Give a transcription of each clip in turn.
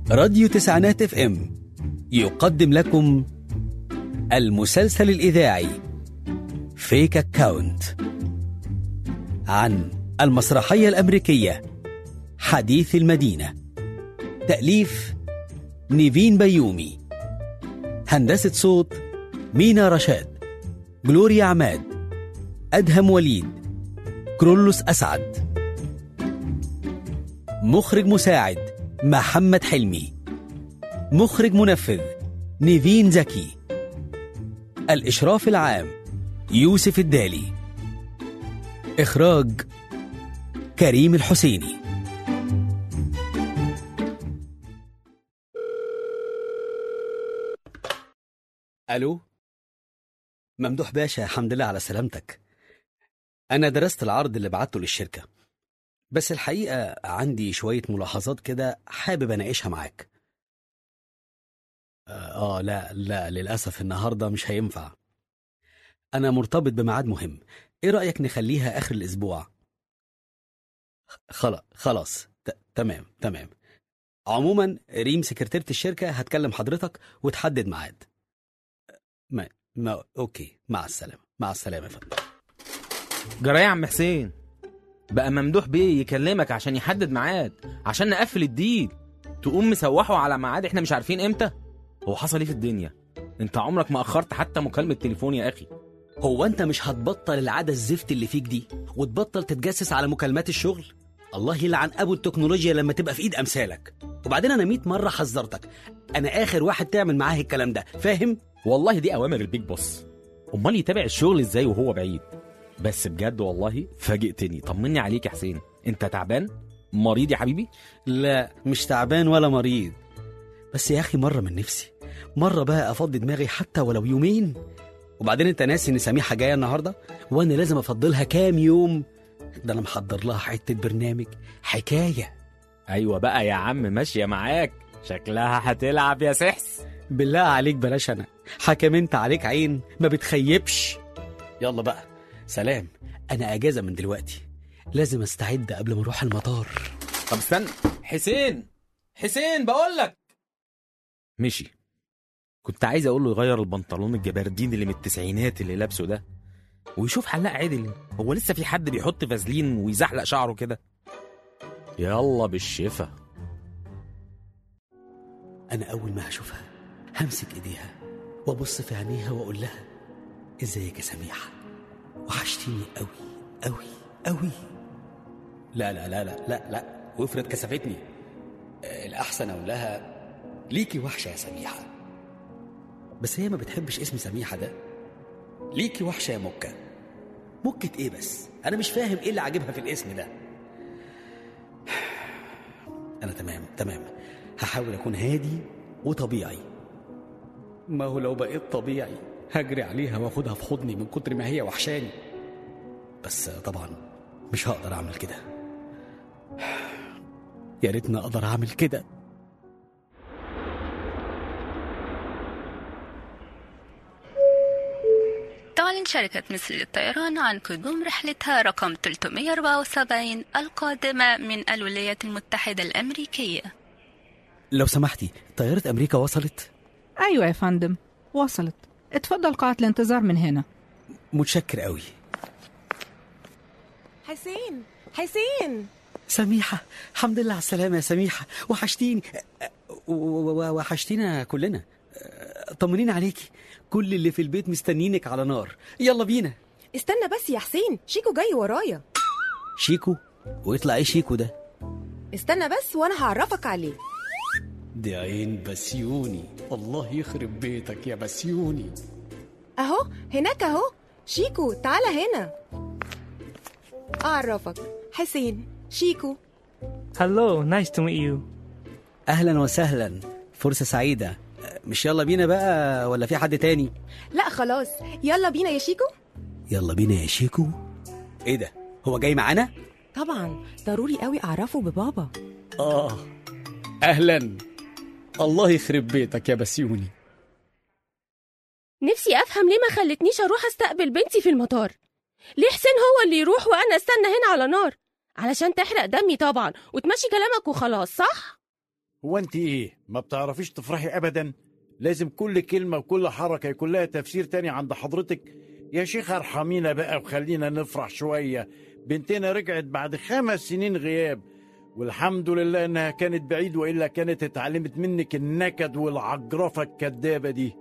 راديو تسعينات اف ام يقدم لكم المسلسل الإذاعي فيك أكاونت عن المسرحية الأمريكية حديث المدينة تأليف نيفين بيومي هندسة صوت مينا رشاد جلوريا عماد أدهم وليد كرولوس أسعد مخرج مساعد محمد حلمي مخرج منفذ نيفين زكي الإشراف العام يوسف الدالي إخراج كريم الحسيني ألو ممدوح باشا الحمد لله على سلامتك أنا درست العرض اللي بعته للشركة بس الحقيقة عندي شوية ملاحظات كده حابب أناقشها معاك آه, آه لا لا للأسف النهاردة مش هينفع أنا مرتبط بميعاد مهم إيه رأيك نخليها آخر الأسبوع خلاص خلاص ت- تمام تمام عموما ريم سكرتيرة الشركة هتكلم حضرتك وتحدد ميعاد ما ما أوكي مع السلامة مع السلامة يا فندم جرى يا عم حسين بقى ممدوح بيه يكلمك عشان يحدد ميعاد عشان نقفل الديل تقوم مسوحه على ميعاد احنا مش عارفين امتى هو حصل ايه في الدنيا انت عمرك ما اخرت حتى مكالمه تليفون يا اخي هو انت مش هتبطل العاده الزفت اللي فيك دي وتبطل تتجسس على مكالمات الشغل الله يلعن ابو التكنولوجيا لما تبقى في ايد امثالك وبعدين انا 100 مره حذرتك انا اخر واحد تعمل معاه الكلام ده فاهم والله دي اوامر البيج بوس امال يتابع الشغل ازاي وهو بعيد بس بجد والله فاجئتني طمني عليك يا حسين انت تعبان مريض يا حبيبي لا مش تعبان ولا مريض بس يا اخي مره من نفسي مره بقى افضي دماغي حتى ولو يومين وبعدين انت ناسي ان سميحه جايه النهارده وانا لازم افضلها كام يوم ده انا محضر لها حته برنامج حكايه ايوه بقى يا عم ماشيه معاك شكلها هتلعب يا سحس بالله عليك بلاش انا حكم انت عليك عين ما بتخيبش يلا بقى سلام انا اجازه من دلوقتي لازم استعد قبل ما اروح المطار طب استنى حسين حسين بقول لك مشي كنت عايز اقول له يغير البنطلون الجبردين اللي من التسعينات اللي لابسه ده ويشوف حلاق عدل هو لسه في حد بيحط فازلين ويزحلق شعره كده يلا بالشفا انا اول ما هشوفها همسك ايديها وابص في عينيها واقول لها ازيك يا سميحه وحشتيني قوي قوي قوي لا لا لا لا لا لا وافرض كسفتني آه، الاحسن اقول لها ليكي وحشه يا سميحه بس هي ما بتحبش اسم سميحه ده ليكي وحشه يا مكه مكة ايه بس انا مش فاهم ايه اللي عاجبها في الاسم ده انا تمام تمام هحاول اكون هادي وطبيعي ما هو لو بقيت طبيعي هجري عليها واخدها في حضني من كتر ما هي وحشاني بس طبعا مش هقدر اعمل كده يا ريتني اقدر اعمل كده تعلن شركة مصر للطيران عن قدوم رحلتها رقم 374 القادمة من الولايات المتحدة الأمريكية لو سمحتي طيارة امريكا وصلت أيوة يا فندم وصلت اتفضل قاعة الانتظار من هنا متشكر قوي حسين حسين سميحة الحمد لله على السلامة يا سميحة وحشتيني و- و- و- وحشتينا كلنا طمنين عليكي كل اللي في البيت مستنينك على نار يلا بينا استنى بس يا حسين شيكو جاي ورايا شيكو ويطلع ايه شيكو ده استنى بس وانا هعرفك عليه دي عين بسيوني الله يخرب بيتك يا بسيوني اهو هناك اهو شيكو تعالى هنا اعرفك حسين شيكو Hello, nice to meet you. اهلا وسهلا فرصة سعيدة مش يلا بينا بقى ولا في حد تاني لا خلاص يلا بينا يا شيكو يلا بينا يا شيكو ايه ده هو جاي معانا طبعا ضروري قوي اعرفه ببابا اه اهلا الله يخرب بيتك يا بسيوني نفسي افهم ليه ما خلتنيش اروح استقبل بنتي في المطار ليه حسين هو اللي يروح وانا استنى هنا على نار علشان تحرق دمي طبعا وتمشي كلامك وخلاص صح هو انت ايه ما بتعرفيش تفرحي ابدا لازم كل كلمه وكل حركه يكون لها تفسير تاني عند حضرتك يا شيخ ارحمينا بقى وخلينا نفرح شويه بنتنا رجعت بعد خمس سنين غياب والحمد لله انها كانت بعيد والا كانت اتعلمت منك النكد والعجرفه الكدابه دي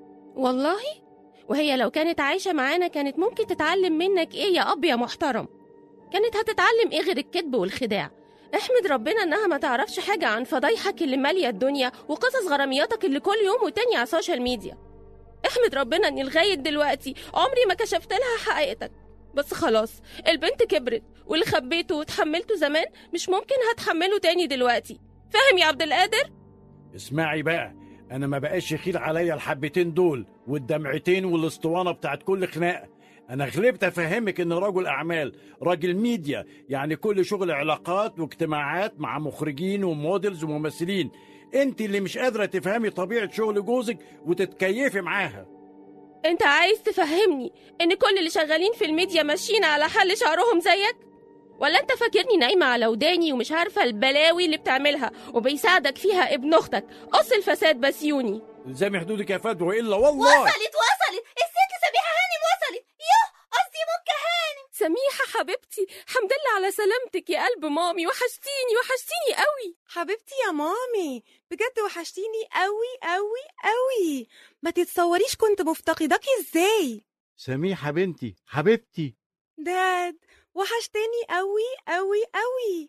والله وهي لو كانت عايشة معانا كانت ممكن تتعلم منك ايه يا اب يا محترم كانت هتتعلم ايه غير الكذب والخداع احمد ربنا انها ما تعرفش حاجة عن فضايحك اللي مالية الدنيا وقصص غرامياتك اللي كل يوم وتاني على السوشيال ميديا احمد ربنا اني لغاية دلوقتي عمري ما كشفت لها حقيقتك بس خلاص البنت كبرت واللي خبيته وتحملته زمان مش ممكن هتحمله تاني دلوقتي فاهم يا عبد القادر اسمعي بقى انا ما بقاش يخيل عليا الحبتين دول والدمعتين والاسطوانه بتاعت كل خناقه انا غلبت افهمك ان رجل اعمال راجل ميديا يعني كل شغل علاقات واجتماعات مع مخرجين وموديلز وممثلين انت اللي مش قادره تفهمي طبيعه شغل جوزك وتتكيفي معاها انت عايز تفهمني ان كل اللي شغالين في الميديا ماشيين على حل شعرهم زيك ولا انت فاكرني نايمة على وداني ومش عارفة البلاوي اللي بتعملها وبيساعدك فيها ابن اختك قص الفساد بسيوني الزامي حدودك يا فدوى الا والله وصلت وصلت الست سميحة هانم وصلت يوه قصدي مكة هانم سميحة حبيبتي حمد لله على سلامتك يا قلب مامي وحشتيني وحشتيني قوي حبيبتي يا مامي بجد وحشتيني قوي قوي قوي ما تتصوريش كنت مفتقداكي ازاي سميحه بنتي حبيبتي داد وحشتني قوي قوي قوي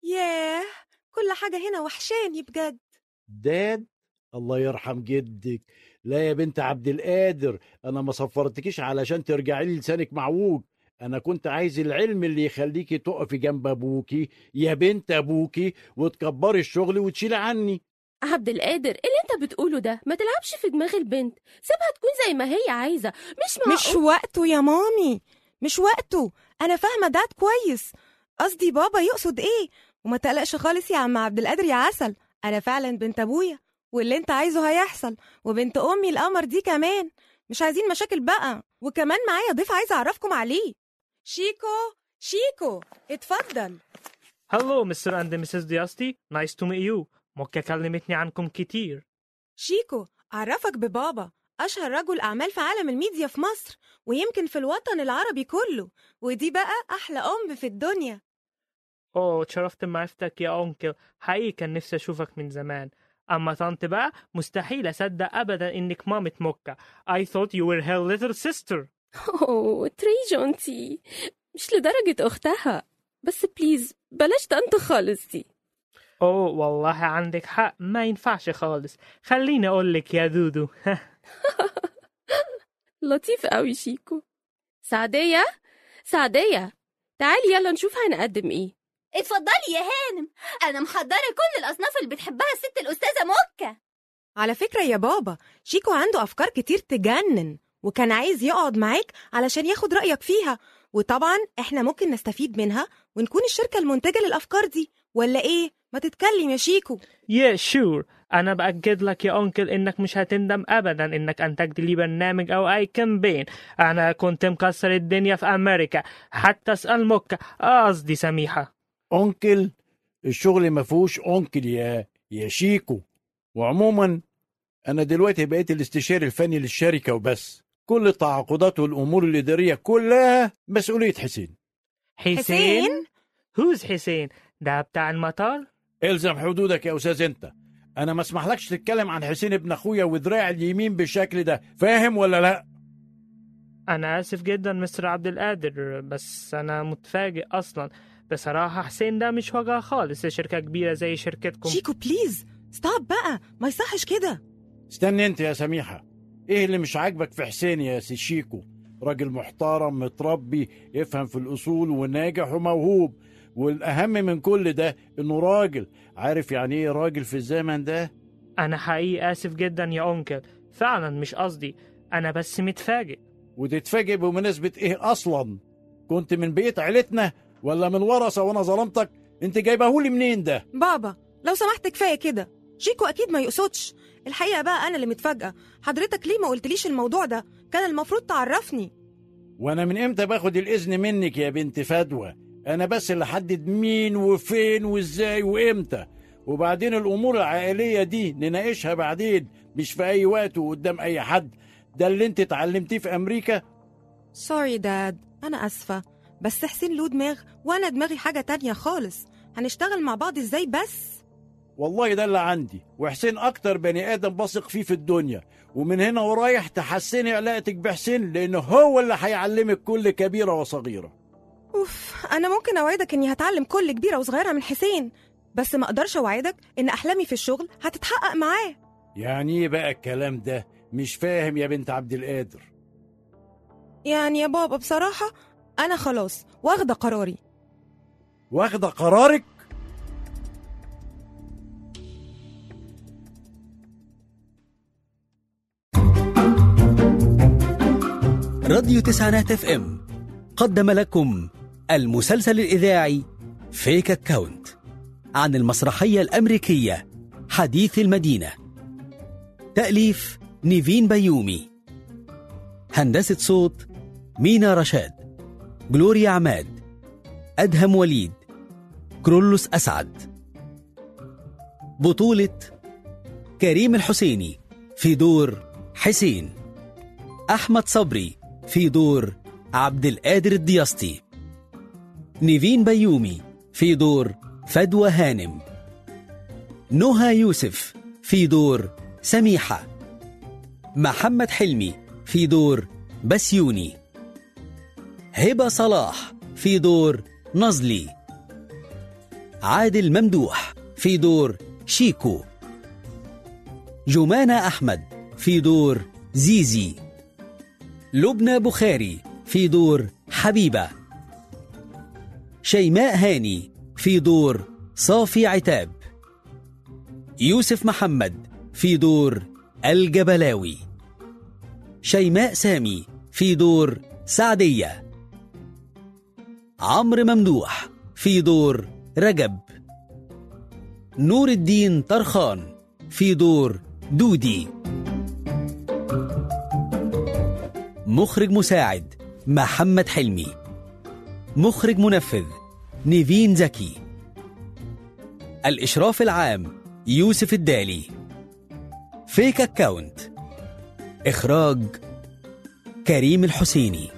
ياه كل حاجة هنا وحشاني بجد داد الله يرحم جدك لا يا بنت عبد القادر انا ما صفرتكيش علشان ترجعي لي لسانك معوج انا كنت عايز العلم اللي يخليكي تقفي جنب ابوكي يا بنت ابوكي وتكبري الشغل وتشيلي عني عبد القادر اللي انت بتقوله ده ما تلعبش في دماغ البنت سيبها تكون زي ما هي عايزة مش معقول مش وقته يا مامي مش وقته انا فاهمة داد كويس قصدي بابا يقصد ايه وما تقلقش خالص يا عم عبد القادر يا عسل انا فعلا بنت ابويا واللي انت عايزه هيحصل وبنت امي القمر دي كمان مش عايزين مشاكل بقى وكمان معايا ضيف عايزه اعرفكم عليه شيكو شيكو اتفضل Hello, Mr. and Mrs. Diasti. Nice to meet you. موكا كلمتني عنكم كتير. شيكو أعرفك ببابا أشهر رجل أعمال في عالم الميديا في مصر ويمكن في الوطن العربي كله ودي بقى أحلى أم في الدنيا أوه اتشرفت بمعرفتك يا أنكل. حقيقي كان نفسي أشوفك من زمان. أما طنط بقى مستحيل أصدق أبدا إنك مامة موكا. I thought you were her little sister. اوه تريجو انتي مش لدرجة اختها بس بليز بلاش طنط خالص دي أوه والله عندك حق ما ينفعش خالص. خليني أقول لك يا دودو. لطيف قوي شيكو سعدية سعدية تعالي يلا نشوف هنقدم ايه اتفضلي يا هانم انا محضرة كل الاصناف اللي بتحبها الست الاستاذة مكة على فكرة يا بابا شيكو عنده أفكار كتير تجنن وكان عايز يقعد معاك علشان ياخد رأيك فيها وطبعا احنا ممكن نستفيد منها ونكون الشركة المنتجة للأفكار دي ولا ايه؟ ما تتكلم يا شيكو yeah sure أنا بأكد لك يا أنكل إنك مش هتندم أبدا إنك أنتجت لي برنامج أو أي كامبين أنا كنت مكسر الدنيا في أمريكا حتى أسأل مكة قصدي سميحة أنكل الشغل ما فيهوش أنكل يا يا شيكو وعموما أنا دلوقتي بقيت الاستشاري الفني للشركة وبس كل التعاقدات والأمور الإدارية كلها مسؤولية حسين حسين؟ who's حسين ده بتاع المطار الزم حدودك يا أستاذ أنت أنا ما اسمحلكش تتكلم عن حسين ابن أخويا ودراع اليمين بالشكل ده فاهم ولا لأ؟ أنا آسف جدا مستر عبد القادر بس أنا متفاجئ أصلا بصراحة حسين ده مش وجع خالص لشركة كبيرة زي شركتكم شيكو بليز ستوب بقى ما يصحش كده استني أنت يا سميحة إيه اللي مش عاجبك في حسين يا سي شيكو راجل محترم متربي يفهم في الأصول وناجح وموهوب والأهم من كل ده إنه راجل عارف يعني إيه راجل في الزمن ده؟ أنا حقيقي آسف جدا يا أنكل فعلا مش قصدي أنا بس متفاجئ وتتفاجئ بمناسبة إيه أصلا؟ كنت من بيت عيلتنا ولا من ورثة وأنا ظلمتك؟ أنت جايبهولي منين ده؟ بابا لو سمحت كفاية كده شيكو أكيد ما يقصدش الحقيقة بقى أنا اللي متفاجئة حضرتك ليه ما قلتليش الموضوع ده كان المفروض تعرفني وأنا من إمتى باخد الإذن منك يا بنت فدوى؟ أنا بس اللي حدد مين وفين وإزاي وإمتى وبعدين الامور العائليه دي نناقشها بعدين مش في اي وقت وقدام اي حد ده اللي انت اتعلمتيه في امريكا سوري داد أنا آسفة بس حسين له دماغ وأنا دماغي حاجة تانية خالص هنشتغل مع بعض إزاي بس والله ده اللي عندي وحسين اكتر بني ادم بثق فيه في الدنيا ومن هنا ورايح تحسني علاقتك بحسين لانه هو اللي هيعلمك كل كبيره وصغيره أوف أنا ممكن أوعدك إني هتعلم كل كبيرة وصغيرة من حسين بس ما أقدرش أوعدك إن أحلامي في الشغل هتتحقق معاه يعني ايه بقى الكلام ده مش فاهم يا بنت عبد القادر يعني يا بابا بصراحة أنا خلاص واخدة قراري واخده قرارك راديو تسعينات اف ام قدم لكم المسلسل الإذاعي فيك أكاونت عن المسرحية الأمريكية حديث المدينة تأليف نيفين بيومي هندسة صوت مينا رشاد جلوريا عماد أدهم وليد كرولوس أسعد بطولة كريم الحسيني في دور حسين أحمد صبري في دور عبد القادر الدياسطي نيفين بيومي في دور فدوى هانم نهى يوسف في دور سميحة محمد حلمي في دور بسيوني هبة صلاح في دور نزلي عادل ممدوح في دور شيكو جمانة أحمد في دور زيزي لبنى بخاري في دور حبيبة شيماء هاني في دور صافي عتاب يوسف محمد في دور الجبلاوي شيماء سامي في دور سعدية عمرو ممدوح في دور رجب نور الدين طرخان في دور دودي مخرج مساعد محمد حلمي مخرج منفذ نيفين زكي الإشراف العام يوسف الدالي فيك أكاونت إخراج كريم الحسيني